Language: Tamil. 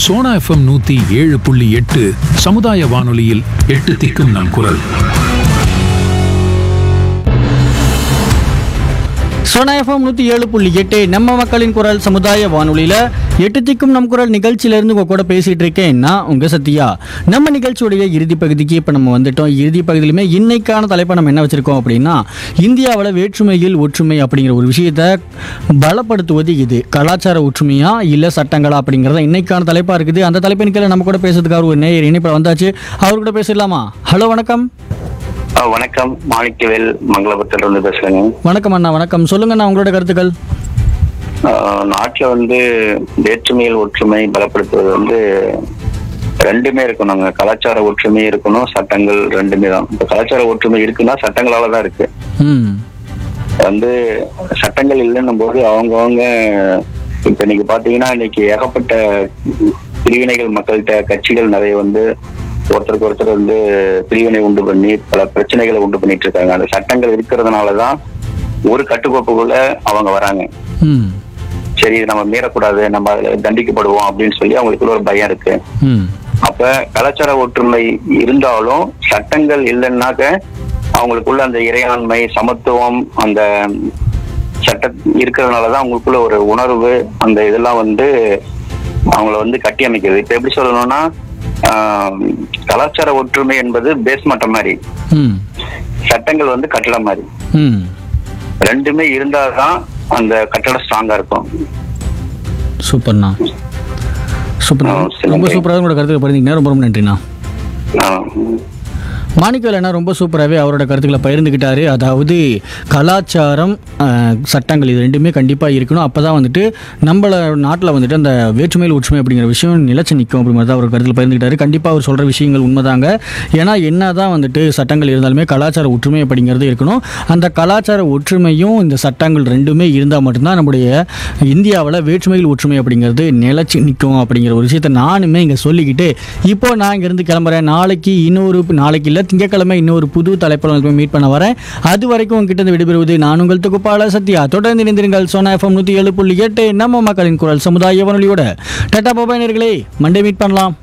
சோனா எஃப்எம் நூத்தி ஏழு புள்ளி எட்டு சமுதாய வானொலியில் எட்டு திக்கும் நம் குரல் சோனா எஃப்எம் நூற்றி ஏழு புள்ளி எட்டு நம்ம மக்களின் குரல் சமுதாய வானொலியில் எட்டு திக்கும் நம் குரல் நிகழ்ச்சியிலேருந்து உங்கள் கூட பேசிகிட்டு இருக்கேன் நான் உங்கள் சத்யா நம்ம நிகழ்ச்சியுடைய இறுதி பகுதிக்கு இப்போ நம்ம வந்துட்டோம் இறுதி பகுதியிலுமே இன்னைக்கான தலைப்பை நம்ம என்ன வச்சுருக்கோம் அப்படின்னா இந்தியாவில் வேற்றுமையில் ஒற்றுமை அப்படிங்கிற ஒரு விஷயத்தை பலப்படுத்துவது இது கலாச்சார ஒற்றுமையா இல்லை சட்டங்களா அப்படிங்கிறத இன்னைக்கான தலைப்பாக இருக்குது அந்த தலைப்பின் கீழே நம்ம கூட பேசுறதுக்காக ஒரு நேயர் இணைப்பில் வந்தாச்சு அவர் கூட பேசிடலாமா ஹலோ வணக்கம் ஆ, வணக்கம் மாணிக்கவேல் மங்களபுரத்துல இருந்து பேசுறேங்க வணக்கம் அண்ணா வணக்கம் சொல்லுங்கண்ணா உங்களோட கருத்துக்கள் ஆ, நாட்டுல வந்து வேற்றுமையில் ஒற்றுமை பலப்படுத்துவது வந்து ரெண்டுமே இருக்கணுங்க கலாச்சார ஒற்றுமை இருக்கணும் சட்டங்கள் ரெண்டுமே தான் இப்ப கலாச்சார ஒற்றுமை இருக்குன்னா சட்டங்களால தான் இருக்கு ம் வந்து சட்டங்கள் இல்லைன்னும் போது அவங்கவங்க இப்ப இன்னைக்கு பாத்தீங்கன்னா இன்னைக்கு ஏகப்பட்ட பிரிவினைகள் மக்கள்கிட்ட கட்சிகள் நிறைய வந்து ஒருத்தருக்கு ஒருத்தர் வந்து பிரிவினை உண்டு பண்ணி பல பிரச்சனைகளை உண்டு பண்ணிட்டு இருக்காங்க அந்த சட்டங்கள் இருக்கிறதுனாலதான் ஒரு கட்டுக்கோப்புக்குள்ள அவங்க வராங்க ம் சரி இது நம்ம மீறக்கூடாது நம்ம அதுல தண்டிக்கப்படுவோம் அப்படின்னு சொல்லி அவங்களுக்குள்ள ஒரு பயம் இருக்கு ம் அப்ப கலாச்சார ஒற்றுமை இருந்தாலும் சட்டங்கள் இல்லைன்னாக்க அவங்களுக்குள்ள அந்த இறையாண்மை சமத்துவம் அந்த சட்ட இருக்கிறதுனாலதான் அவங்களுக்குள்ள ஒரு உணர்வு அந்த இதெல்லாம் வந்து அவங்கள வந்து கட்டி அமைக்கிறது இப்ப எப்படி சொல்லணும்னா ஆஹ், கலாச்சார ஒற்றுமை என்பது பேஸ்மட்டம் மாதிரி ம் சட்டங்கள் வந்து கட்டடம் மாதிரி ம் ரெண்டுமே இருந்தாதான் அந்த கட்டடம் ஸ்ட்ராங்கா இருக்கும் சூப்பர்ண்ணா சூப்பர் ஆ, சரி, ரொம்ப நன்றி. சூப்பராக உங்களோட கருத்துக்களை பகிர்ந்தீங்க ரொம்ப ரொம்ப நன்றிண்ணா ஆஹ், மாணிக்கவேல் அண்ணா ரொம்ப சூப்பராகவே அவரோட கருத்துக்களை பகிர்ந்துக்கிட்டாரு அதாவது கலாச்சாரம் அஹ், சட்டங்கள் இது ரெண்டுமே கண்டிப்பாக இருக்கணும் அப்போ தான் வந்துட்டு நம்மள நாட்டில் வந்துட்டு அந்த வேற்றுமையில் ஒற்றுமை அப்படிங்கிற விஷயம் நிலச்சி நிற்கும் அப்படி மாதிரி தான் அவர் கருத்தில் பகிர்ந்துக்கிட்டாரு கண்டிப்பாக அவர் சொல்கிற விஷயங்கள் உண்மைதாங்க ஏன்னா என்ன தான் வந்துட்டு சட்டங்கள் இருந்தாலுமே கலாச்சார ஒற்றுமை அப்படிங்கிறது இருக்கணும் அந்த கலாச்சார ஒற்றுமையும் இந்த சட்டங்கள் ரெண்டுமே இருந்தால் மட்டும்தான் நம்முடைய இந்தியாவில் வேற்றுமையில் ஒற்றுமை அப்படிங்கிறது நிலச்சி நிற்கும் அப்படிங்கிற ஒரு விஷயத்தை நானுமே இங்கே சொல்லிக்கிட்டு இப்போ நான் இங்கேருந்து கிளம்புறேன் நாளைக்கு இன்னொரு நாளைக்கு இல்லை திங்கக்கிழமை இன்னொரு புது தலைப்பில் மீட் பண்ண வரேன் அது வரைக்கும் உங்ககிட்ட இருந்து விடைபெறுவது நான் உங்கள் தொகுப்பாளர் சத்யா தொடர்ந்து இணைந்திருங்கள் சோனா எஃப்எம் நூற்றி ஏழு புள்ளி எட்டு நம்ம மக்களின் குரல் சமுதாய வானொலியோட டாட்டா பாபாய் நேர்களே மண்டே மீட் பண்ணலாம்